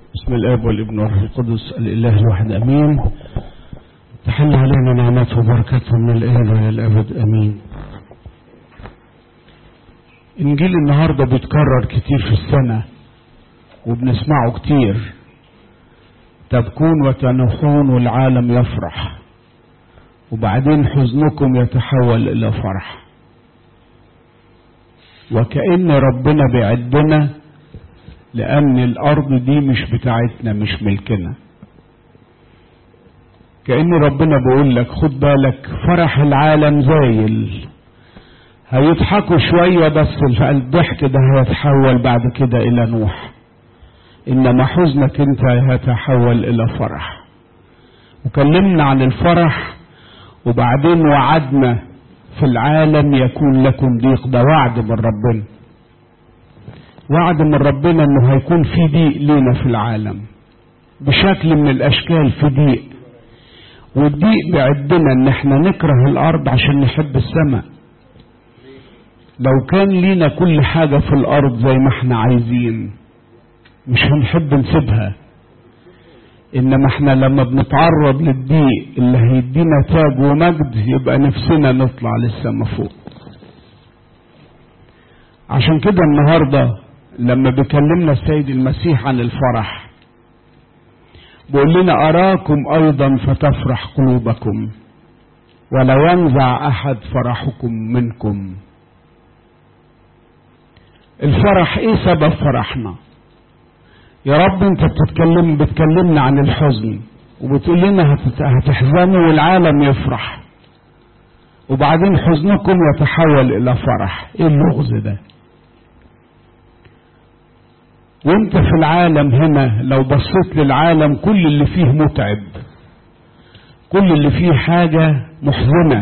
بسم الاب والابن والروح القدس الاله الواحد امين تحل علينا نعمته وبركاته من الان والى الابد امين انجيل النهارده بيتكرر كتير في السنه وبنسمعه كتير تبكون وتنوحون والعالم يفرح وبعدين حزنكم يتحول الى فرح وكأن ربنا بيعدنا لأن الأرض دي مش بتاعتنا مش ملكنا كأن ربنا بيقول لك خد بالك فرح العالم زايل هيضحكوا شوية بس الضحك ده هيتحول بعد كده إلى نوح إنما حزنك أنت هيتحول إلى فرح وكلمنا عن الفرح وبعدين وعدنا في العالم يكون لكم ضيق ده وعد من ربنا وعد من ربنا انه هيكون في ضيق لينا في العالم بشكل من الاشكال في ضيق والضيق بيعدنا ان احنا نكره الارض عشان نحب السماء لو كان لينا كل حاجة في الارض زي ما احنا عايزين مش هنحب نسيبها انما احنا لما بنتعرض للضيق اللي هيدينا تاج ومجد يبقى نفسنا نطلع للسما فوق عشان كده النهارده لما بيكلمنا السيد المسيح عن الفرح بيقول لنا أراكم أيضا فتفرح قلوبكم ولا ينزع أحد فرحكم منكم الفرح إيه سبب فرحنا يا رب أنت بتتكلم بتكلمنا عن الحزن وبتقول لنا هتحزنوا والعالم يفرح وبعدين حزنكم يتحول إلى فرح إيه اللغز ده وانت في العالم هنا لو بصيت للعالم كل اللي فيه متعب كل اللي فيه حاجة محزنة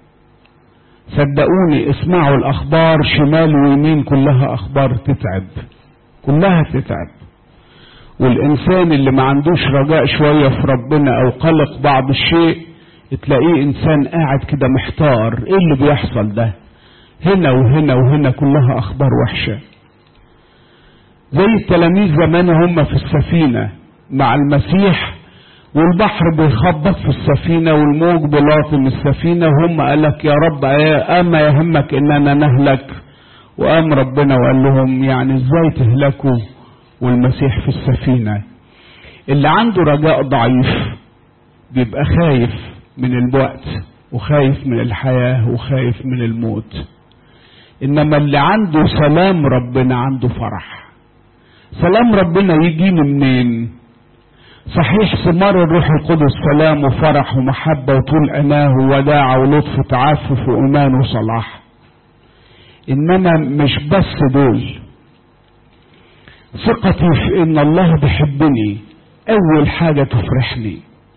صدقوني اسمعوا الأخبار شمال ويمين كلها أخبار تتعب كلها تتعب والإنسان اللي ما عندوش رجاء شوية في ربنا أو قلق بعض الشيء تلاقيه إنسان قاعد كده محتار إيه اللي بيحصل ده هنا وهنا وهنا كلها أخبار وحشة زي التلاميذ زمان هم في السفينة مع المسيح والبحر بيخبط في السفينة والموج بيلاطم السفينة وهم قال لك يا رب أما يهمك إننا نهلك وقام ربنا وقال لهم يعني ازاي تهلكوا والمسيح في السفينة اللي عنده رجاء ضعيف بيبقى خايف من الوقت وخايف من الحياة وخايف من الموت إنما اللي عنده سلام ربنا عنده فرح سلام ربنا يجيني منين صحيح ثمار الروح القدس سلام وفرح ومحبة وطول أناه ووداع ولطف وتعفف وإيمان وصلاح إنما مش بس دول ثقتي في إن الله بيحبني أول حاجة تفرحني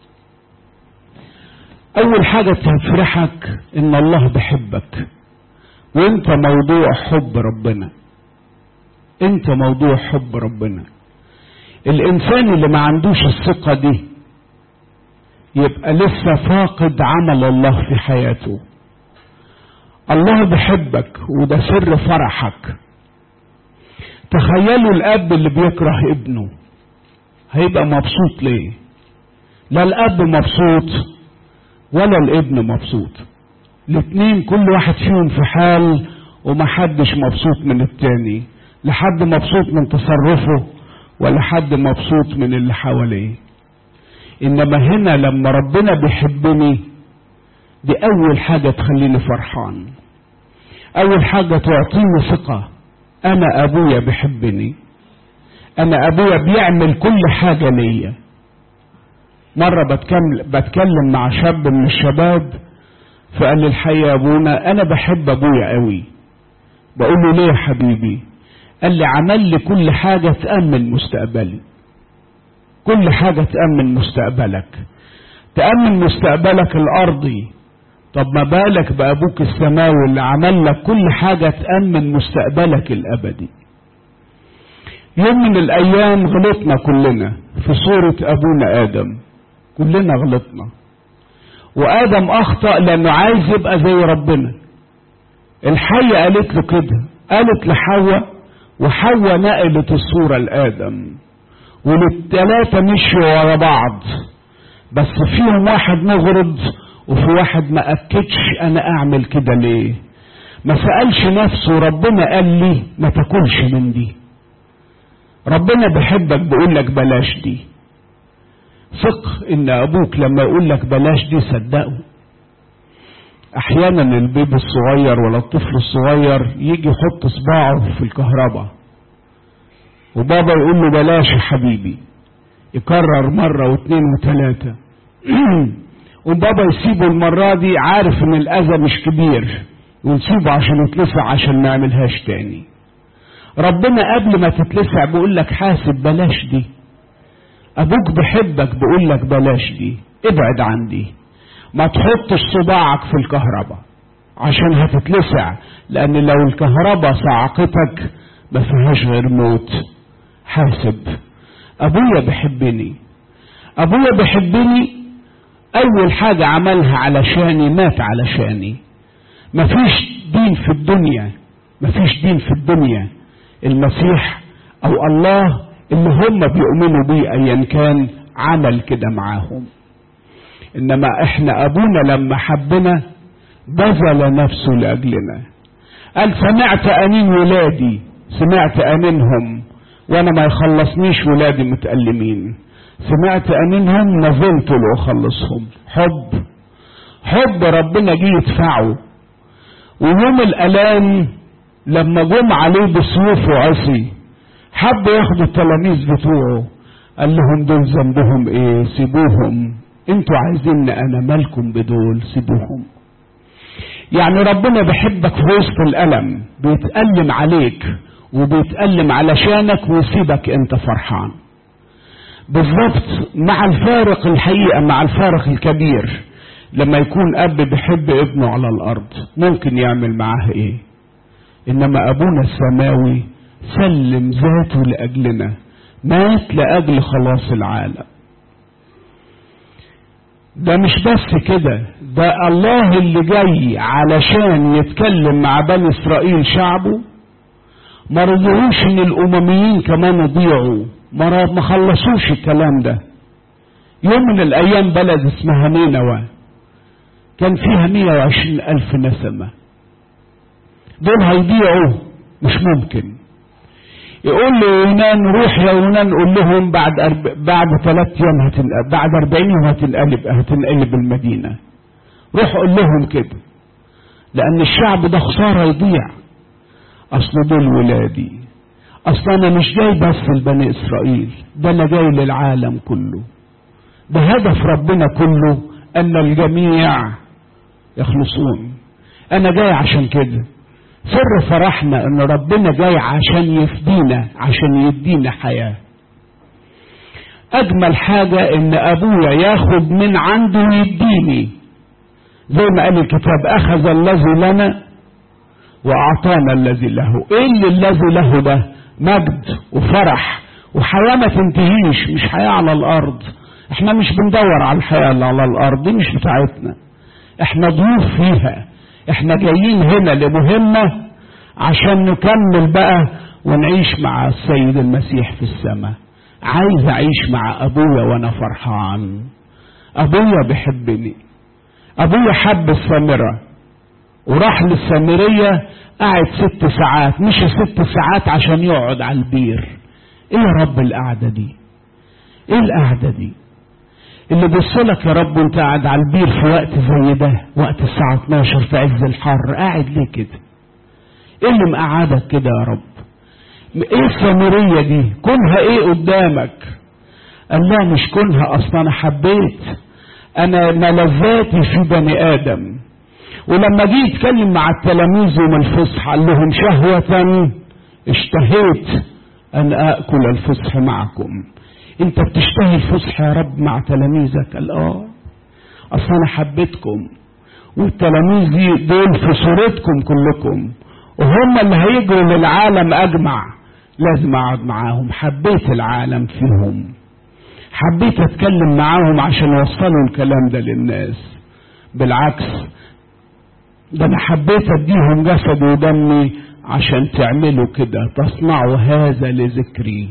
أول حاجة تفرحك إن الله بيحبك وأنت موضوع حب ربنا انت موضوع حب ربنا الانسان اللي ما عندوش الثقة دي يبقى لسه فاقد عمل الله في حياته الله بيحبك وده سر فرحك تخيلوا الاب اللي بيكره ابنه هيبقى مبسوط ليه لا الاب مبسوط ولا الابن مبسوط الاتنين كل واحد فيهم في حال ومحدش مبسوط من التاني لحد مبسوط من تصرفه ولا حد مبسوط من اللي حواليه انما هنا لما ربنا بيحبني دي اول حاجه تخليني فرحان اول حاجه تعطيني ثقه انا ابويا بيحبني انا ابويا بيعمل كل حاجه ليا مره بتكلم بتكلم مع شاب من الشباب فقال لي الحقيقه يا ابونا انا بحب ابويا قوي بقول له ليه يا حبيبي قال لي عمل لي كل حاجة تأمن مستقبلي كل حاجة تأمن مستقبلك تأمن مستقبلك الأرضي طب ما بالك بأبوك السماوي اللي عمل لك كل حاجة تأمن مستقبلك الأبدي يوم من الأيام غلطنا كلنا في صورة أبونا آدم كلنا غلطنا وآدم أخطأ لأنه عايز يبقى زي ربنا الحية قالت له كده قالت لحواء وحواء نقلت الصورة لآدم والثلاثة مشوا ورا بعض بس فيهم واحد مغرض وفي واحد ما أكدش أنا أعمل كده ليه ما سألش نفسه ربنا قال لي ما تاكلش من دي ربنا بيحبك بيقول لك بلاش دي ثق ان ابوك لما يقول لك بلاش دي صدقه احيانا البيبي الصغير ولا الطفل الصغير يجي يحط صباعه في الكهرباء وبابا يقول له بلاش يا حبيبي يكرر مرة واثنين وثلاثة وبابا يسيبه المرة دي عارف ان الاذى مش كبير ونسيبه عشان يتلسع عشان ما يعملهاش تاني ربنا قبل ما تتلسع بيقول لك حاسب بلاش دي ابوك بيحبك بيقول لك بلاش دي ابعد عن دي ما تحطش صباعك في الكهرباء عشان هتتلسع لان لو الكهرباء صعقتك ما فيهاش غير موت حاسب ابويا بيحبني ابويا بيحبني اول حاجة عملها علشاني مات علشاني مفيش دين في الدنيا مفيش دين في الدنيا المسيح او الله اللي هم بيؤمنوا بيه ايا كان عمل كده معاهم انما احنا ابونا لما حبنا بذل نفسه لاجلنا قال سمعت انين ولادي سمعت انينهم وانا ما يخلصنيش ولادي متألمين سمعت انينهم نزلت لاخلصهم حب حب ربنا جه يدفعه ويوم الالام لما جم عليه بسيوف وعصي حب ياخدوا التلاميذ بتوعه قال لهم دول ذنبهم ايه سيبوهم انتوا عايزين انا مالكم بدول سيبوهم يعني ربنا بيحبك في وسط الالم بيتألم عليك وبيتألم علشانك ويسيبك انت فرحان بالضبط مع الفارق الحقيقة مع الفارق الكبير لما يكون اب بيحب ابنه على الارض ممكن يعمل معاه ايه انما ابونا السماوي سلم ذاته لاجلنا مات لاجل خلاص العالم ده مش بس كده ده الله اللي جاي علشان يتكلم مع بني اسرائيل شعبه ما رضيوش ان الامميين كمان يضيعوا ما خلصوش الكلام ده يوم من الايام بلد اسمها نينوى كان فيها 120 الف نسمة دول هيضيعوا مش ممكن يقول له يونان روح يا يونان قول لهم بعد أرب... بعد ثلاث ايام هتنقلب بعد 40 يوم هتنقلب هتنقلب المدينه روح قول لهم كده لان الشعب ده خساره يضيع اصل دول ولادي اصل انا مش جاي بس لبني اسرائيل ده انا جاي للعالم كله ده هدف ربنا كله ان الجميع يخلصون انا جاي عشان كده سر فرحنا ان ربنا جاي عشان يفدينا عشان يدينا حياة اجمل حاجة ان ابويا ياخد من عنده ويديني زي ما قال الكتاب اخذ الذي لنا واعطانا الذي له ايه اللي الذي له ده مجد وفرح وحياة ما تنتهيش مش حياة على الارض احنا مش بندور على الحياة اللي على الارض دي مش بتاعتنا احنا ضيوف فيها احنا جايين هنا لمهمة عشان نكمل بقى ونعيش مع السيد المسيح في السماء عايز اعيش مع ابويا وانا فرحان ابويا بيحبني ابويا حب السامرة وراح للسامرية قعد ست ساعات مش ست ساعات عشان يقعد على البير ايه يا رب القعدة دي ايه القعدة دي اللي بصلك يا رب وانت قاعد على البير في وقت زي ده وقت الساعة 12 في عز الحر قاعد ليه كده ايه اللي مقعدك كده يا رب ايه السامرية دي كونها ايه قدامك قال لا مش كونها اصلا انا حبيت انا ملذاتي في بني ادم ولما جه يتكلم مع التلاميذ يوم الفصح قال لهم شهوة اشتهيت ان اكل الفصح معكم انت بتشتهي الفصح يا رب مع تلاميذك قال اه اصل انا حبيتكم والتلاميذ دي دول في صورتكم كلكم وهم اللي هيجروا للعالم اجمع لازم اقعد معاهم حبيت العالم فيهم حبيت اتكلم معاهم عشان يوصلوا الكلام ده للناس بالعكس ده انا حبيت اديهم جسد ودمي عشان تعملوا كده تصنعوا هذا لذكري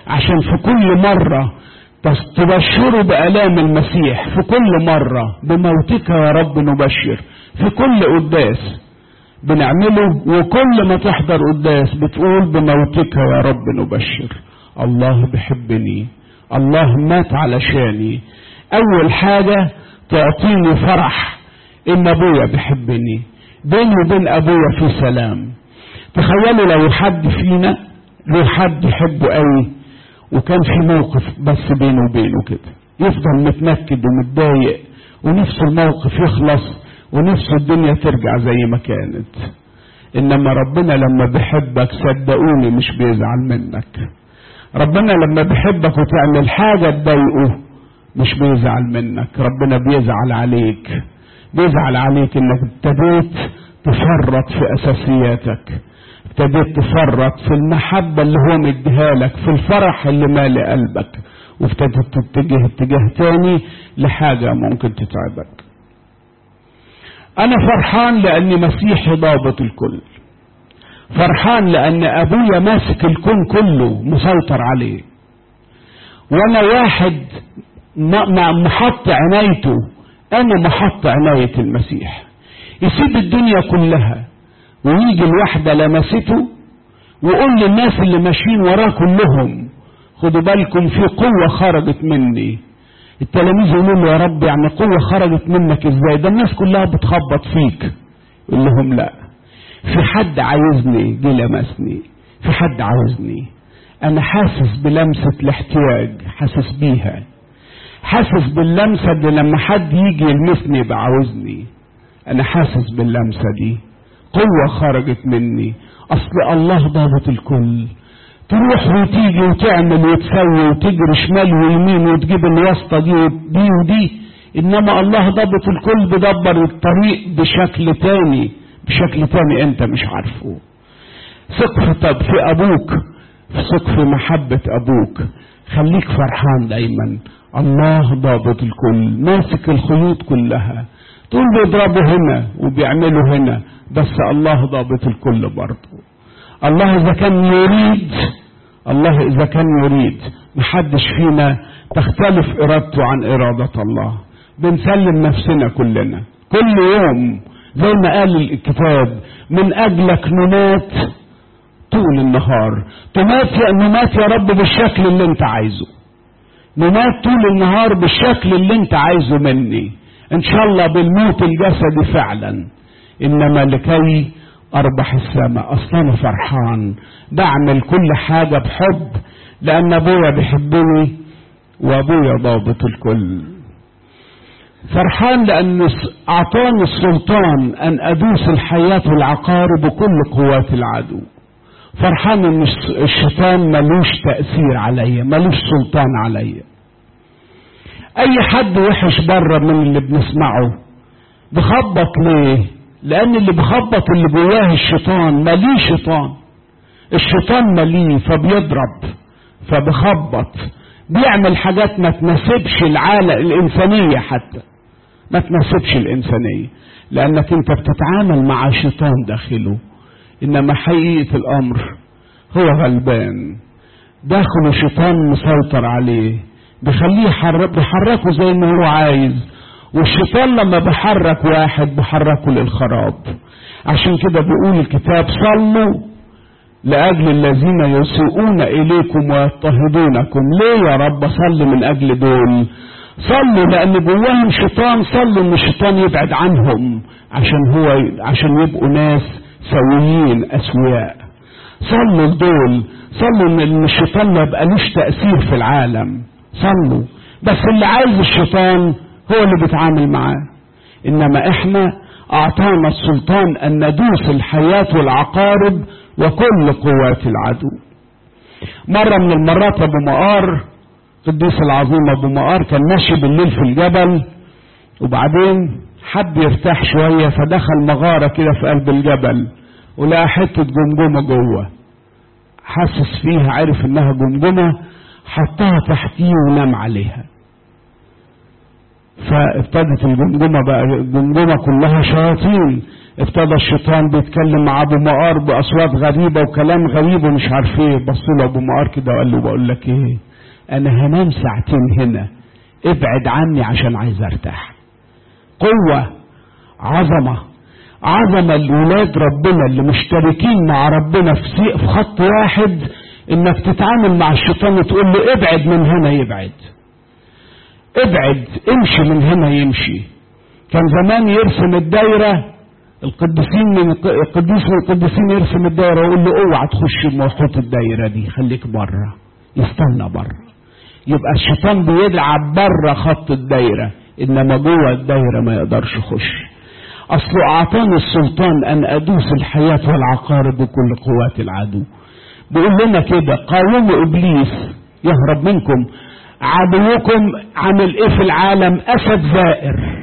عشان في كل مرة تبشروا بآلام المسيح في كل مرة بموتك يا رب نبشر في كل قداس بنعمله وكل ما تحضر قداس بتقول بموتك يا رب نبشر الله بيحبني الله مات علشاني اول حاجة تعطيني فرح ان ابويا بيحبني بيني وبين ابويا في سلام تخيلوا لو حد فينا له حد يحبه قوي وكان في موقف بس بينه وبينه كده يفضل متنكد ومتضايق ونفسه الموقف يخلص ونفسه الدنيا ترجع زي ما كانت انما ربنا لما بيحبك صدقوني مش بيزعل منك ربنا لما بيحبك وتعمل حاجة تضايقه مش بيزعل منك ربنا بيزعل عليك بيزعل عليك انك ابتديت تفرط في اساسياتك ابتديت تفرط في المحبة اللي هو مديها لك في الفرح اللي مالي قلبك وابتديت تتجه اتجاه تاني لحاجة ممكن تتعبك انا فرحان لاني مسيحي ضابط الكل فرحان لان ابويا ماسك الكون كله مسيطر عليه وانا واحد محط عنايته انا محط عناية المسيح يسيب الدنيا كلها ويجي الواحدة لمسته ويقول للناس اللي ماشيين وراه كلهم خدوا بالكم في قوة خرجت مني التلاميذ يقولوا له يا رب يعني قوة خرجت منك ازاي ده الناس كلها بتخبط فيك يقول لهم لا في حد عايزني جه لمسني في حد عاوزني انا حاسس بلمسة الاحتياج حاسس بيها حاسس باللمسة دي لما حد يجي يلمسني يبقى عاوزني انا حاسس باللمسة دي قوة خرجت مني اصل الله ضابط الكل تروح وتيجي وتعمل وتسوي وتجري شمال ويمين وتجيب الواسطة دي ودي ودي انما الله ضابط الكل بدبر الطريق بشكل تاني بشكل تاني انت مش عارفه ثق في طب في ابوك ثق في محبة ابوك خليك فرحان دايما الله ضابط الكل ماسك الخيوط كلها تقول بيضربوا هنا وبيعملوا هنا بس الله ضابط الكل برضه الله اذا كان يريد الله اذا كان يريد محدش فينا تختلف ارادته عن ارادة الله بنسلم نفسنا كلنا كل يوم زي ما قال الكتاب من اجلك نمات طول النهار تمات يا نمات يا رب بالشكل اللي انت عايزه نمات طول النهار بالشكل اللي انت عايزه مني ان شاء الله بالموت الجسدي فعلا انما لكي اربح السماء اصلا انا فرحان بعمل كل حاجة بحب لان ابويا بيحبني وابويا ضابط الكل فرحان لان اعطاني السلطان ان ادوس الحياة والعقارب وكل قوات العدو فرحان ان الشيطان ملوش تأثير عليا ملوش سلطان عليا اي حد وحش بره من اللي بنسمعه بخبط ليه لان اللي بخبط اللي جواه الشيطان ماليه شيطان الشيطان ماليه فبيضرب فبخبط بيعمل حاجات ما تناسبش العالم الانسانية حتى ما تناسبش الانسانية لانك انت بتتعامل مع شيطان داخله انما حقيقة الامر هو غلبان داخله شيطان مسيطر عليه بيخليه يحرك بيحركه زي ما هو عايز والشيطان لما بيحرك واحد بيحركه للخراب عشان كده بيقول الكتاب صلوا لأجل الذين يسيئون إليكم ويضطهدونكم ليه يا رب صلي من أجل دول صلوا لأن جواهم شيطان صلوا إن الشيطان يبعد عنهم عشان هو عشان يبقوا ناس سويين أسوياء صلوا لدول صلوا إن الشيطان ما يبقالوش تأثير في العالم صلوا بس اللي عايز الشيطان هو اللي بيتعامل معاه انما احنا اعطانا السلطان ان ندوس الحياة والعقارب وكل قوات العدو مرة من المرات ابو مقار قديس العظيم ابو مقار كان ماشي بالليل في الجبل وبعدين حب يرتاح شوية فدخل مغارة كده في قلب الجبل ولقى حتة جمجمة جوه حاسس فيها عرف انها جمجمة حطها تحتيه ونام عليها فابتدت الجمجمة بقى الجمجمة كلها شياطين ابتدى الشيطان بيتكلم مع ابو مقار باصوات غريبة وكلام غريب ومش عارف ايه بص له ابو مقار كده وقال له بقول لك ايه انا هنام ساعتين هنا ابعد عني عشان عايز ارتاح قوة عظمة عظمة لولاد ربنا اللي مشتركين مع ربنا في في خط واحد انك تتعامل مع الشيطان وتقول له ابعد من هنا يبعد ابعد امشي من هنا يمشي كان زمان يرسم الدايرة القديسين من القديس من القديسين يرسم الدايرة ويقول له اوعى تخش محيط الدايرة دي خليك بره يستنى بره يبقى الشيطان بيلعب بره خط الدايرة انما جوه الدايرة ما يقدرش يخش اصله اعطاني السلطان ان ادوس الحياة والعقارب بكل قوات العدو بيقول لنا كده قاوموا ابليس يهرب منكم عدوكم عامل ايه في العالم اسد زائر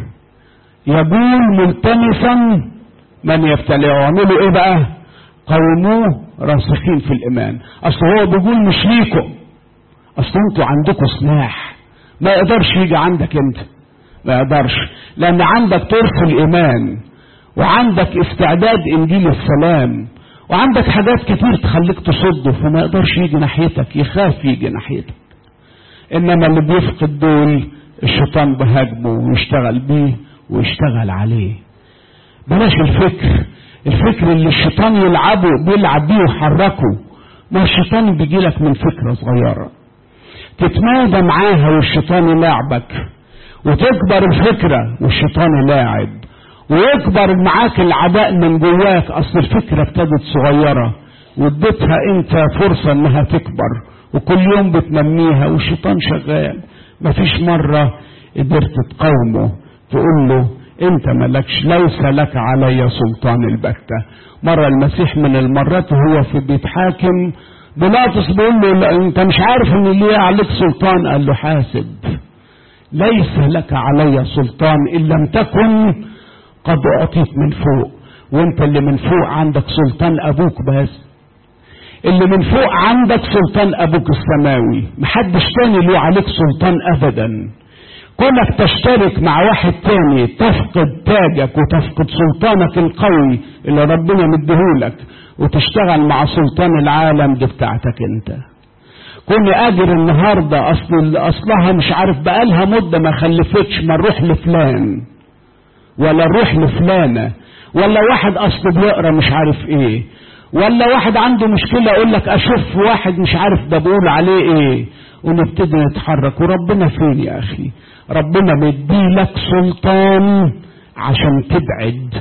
يقول ملتمسا من يبتلعه اعملوا ايه بقى قوموه راسخين في الايمان اصل هو بيقول مش ليكم اصل انتوا عندكم سلاح ما يقدرش يجي عندك انت ما يقدرش لان عندك طرف الايمان وعندك استعداد انجيل السلام وعندك حاجات كتير تخليك تصده فما يقدرش يجي ناحيتك يخاف يجي ناحيتك انما اللي بيفقد دول الشيطان بهاجمه ويشتغل بيه ويشتغل عليه بلاش الفكر الفكر اللي الشيطان يلعبه بيلعب بيه ويحركه ما الشيطان بيجي لك من فكرة صغيرة تتمادى معاها والشيطان يلاعبك وتكبر الفكرة والشيطان يلاعب ويكبر معاك العداء من جواك اصل الفكرة ابتدت صغيرة واديتها انت فرصة انها تكبر وكل يوم بتنميها والشيطان شغال مفيش مرة قدرت تقاومه تقول له انت ملكش ليس لك علي سلطان البتة مرة المسيح من المرات وهو في بيتحاكم بيلاطس بيقول له لا انت مش عارف ان ليه عليك سلطان قال له حاسب ليس لك علي سلطان ان لم تكن قد اعطيت من فوق وانت اللي من فوق عندك سلطان ابوك بس اللي من فوق عندك سلطان ابوك السماوي محدش تاني له عليك سلطان ابدا كونك تشترك مع واحد تاني تفقد تاجك وتفقد سلطانك القوي اللي ربنا مديهولك وتشتغل مع سلطان العالم دي بتاعتك انت كوني اجر النهارده اصل اصلها مش عارف بقالها مده ما خلفتش ما نروح لفلان ولا نروح لفلانه ولا واحد اصله بيقرا مش عارف ايه ولا واحد عنده مشكله يقول لك اشوف واحد مش عارف ده بيقول عليه ايه ونبتدي نتحرك وربنا فين يا اخي ربنا مديلك سلطان عشان تبعد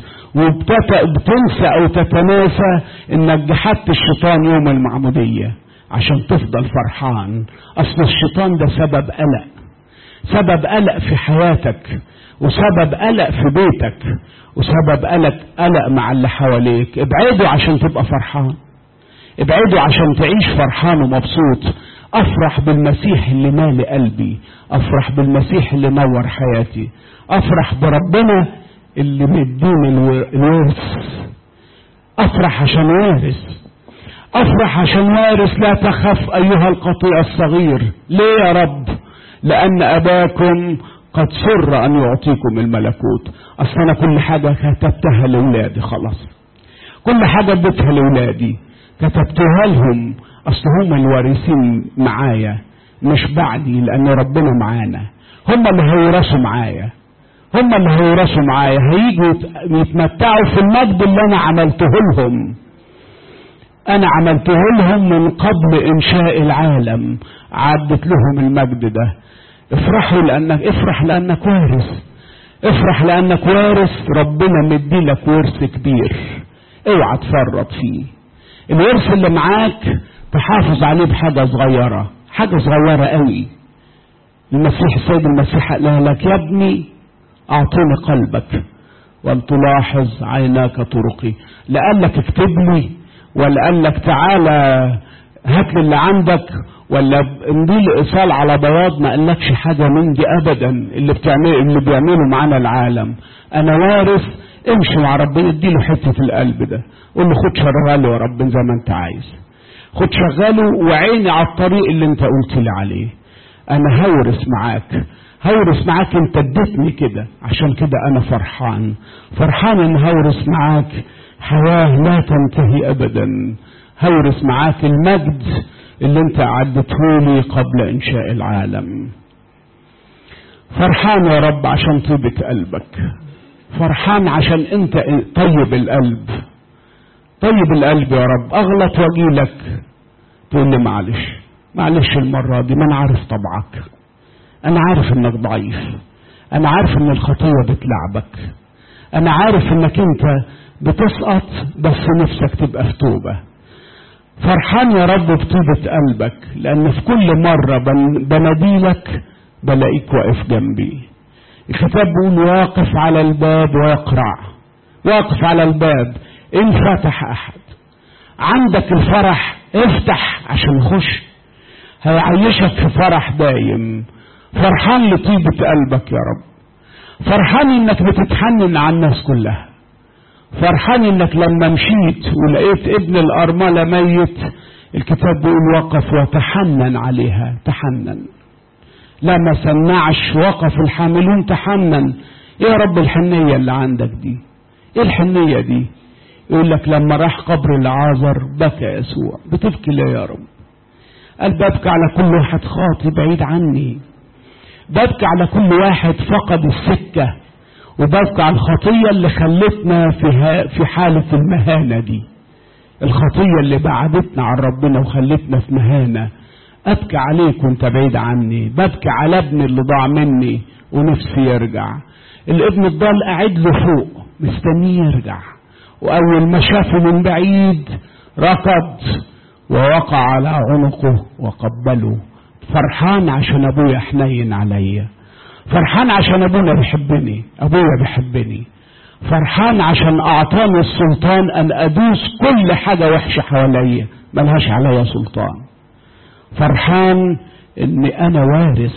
وبتنسى او تتناسى انك جحدت الشيطان يوم المعمودية عشان تفضل فرحان اصل الشيطان ده سبب قلق سبب قلق في حياتك وسبب قلق في بيتك وسبب قلق قلق مع اللي حواليك ابعده عشان تبقى فرحان ابعده عشان تعيش فرحان ومبسوط افرح بالمسيح اللي مالي قلبي افرح بالمسيح اللي نور حياتي افرح بربنا اللي مديني الورث افرح عشان وارث افرح عشان وارث لا تخف ايها القطيع الصغير ليه يا رب لان اباكم قد سر ان يعطيكم الملكوت اصل انا كل حاجه كتبتها لاولادي خلاص كل حاجه اديتها لاولادي كتبتها لهم اصل هم الوارثين معايا مش بعدي لان ربنا معانا هم اللي هيورثوا معايا هم اللي هيورثوا معايا هيجوا يتمتعوا في المجد اللي انا عملته لهم انا عملته لهم من قبل انشاء العالم عدت لهم المجد ده افرحوا لانك افرح لانك وارث افرح لانك وارث ربنا مديلك ورث كبير اوعى تفرط فيه الورث اللي معاك تحافظ عليه بحاجة صغيرة حاجة صغيرة قوي المسيح السيد المسيح قال لك يا ابني اعطيني قلبك ولتلاحظ عيناك طرقي لا قال لك اكتب لي ولا قال لك تعالى هات لي اللي عندك ولا امضي لي ايصال على بياض ما قالكش حاجه من دي ابدا اللي بتعمل اللي بيعمله معانا العالم انا وارث امشي مع ربنا اديله حته القلب ده قول له خد شغاله يا رب زي ما انت عايز خد شغاله وعيني على الطريق اللي انت قلت لي عليه انا هورث معاك هورث معاك انت اديتني كده عشان كده انا فرحان فرحان ان هورث معاك حياة لا تنتهي ابدا هورث معاك المجد اللي انت عدتهولي قبل انشاء العالم فرحان يا رب عشان طيبة قلبك فرحان عشان انت طيب القلب طيب القلب يا رب اغلط واجيلك تقول لي معلش معلش المرة دي ما انا عارف طبعك انا عارف انك ضعيف انا عارف ان الخطية بتلعبك انا عارف انك انت بتسقط بس نفسك تبقى في توبة فرحان يا رب بطيبة قلبك لان في كل مرة بناديلك بلاقيك واقف جنبي الكتاب بيقول واقف على الباب ويقرع واقف على الباب ان فتح احد عندك الفرح افتح عشان يخش هيعيشك في فرح دايم فرحان لطيبة قلبك يا رب فرحان انك بتتحنن على الناس كلها فرحان انك لما مشيت ولقيت ابن الارملة ميت الكتاب بيقول وقف وتحنن عليها تحنن لا ما سمعش وقف الحاملون تحنن ايه يا رب الحنية اللي عندك دي ايه الحنية دي يقول لك لما راح قبر العازر بكى يسوع بتبكي ليه يا رب قال ببكي على كل واحد خاطي بعيد عني ببكي على كل واحد فقد السكة وببكي على الخطية اللي خلتنا في, في حالة المهانة دي الخطية اللي بعدتنا عن ربنا وخلتنا في مهانة أبكي عليك وانت بعيد عني ببكي على ابني اللي ضاع مني ونفسي يرجع الابن الضال قاعد له فوق مستنيه يرجع وأول ما شافه من بعيد ركض ووقع على عنقه وقبله فرحان عشان ابويا حنين عليا فرحان عشان ابونا بيحبني ابويا بيحبني فرحان عشان اعطاني السلطان ان ادوس كل حاجة وحشة حواليا ملهاش عليا سلطان فرحان اني انا وارث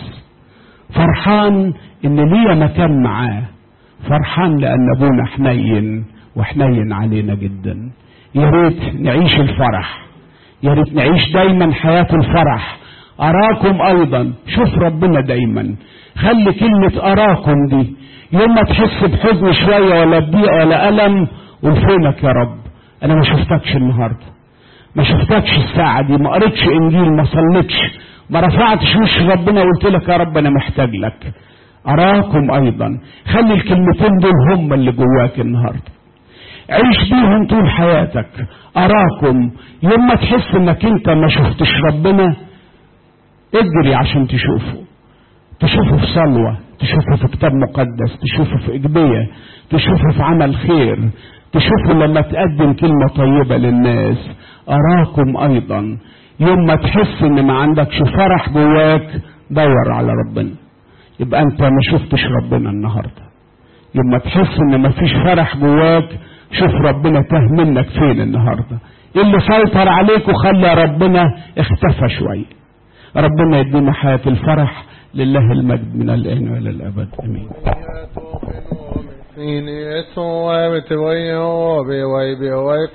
فرحان ان ليا مكان معاه فرحان لان ابونا حنين وحنين علينا جدا يا ريت نعيش الفرح يا ريت نعيش دايما حياة الفرح أراكم أيضا شوف ربنا دايما خلي كلمة أراكم دي يوم ما تحس بحزن شوية ولا بضيق ولا ألم وفينك يا رب أنا ما شفتكش النهاردة ما شفتكش الساعة دي ما قريتش إنجيل ما صليتش ما رفعتش وش ربنا وقلت لك يا رب أنا محتاج لك أراكم أيضا خلي الكلمتين دول هم اللي جواك النهارده عيش بيهم طول حياتك أراكم يوم ما تحس إنك أنت ما شفتش ربنا اجري عشان تشوفه تشوفه في صلوة تشوفه في كتاب مقدس تشوفه في إجبية تشوفه في عمل خير تشوفه لما تقدم كلمة طيبة للناس أراكم أيضا يوم ما تحس إن ما عندكش فرح جواك دور على ربنا يبقى أنت ما شفتش ربنا النهاردة يوم ما تحس إن ما فيش فرح جواك شوف ربنا تاه منك فين النهاردة اللي سيطر عليك وخلى ربنا اختفى شوية ربنا يدينا حياة الفرح لله المجد من الآن وإلى الأبد أمين Sini eto wa bete wa yo be wa be wa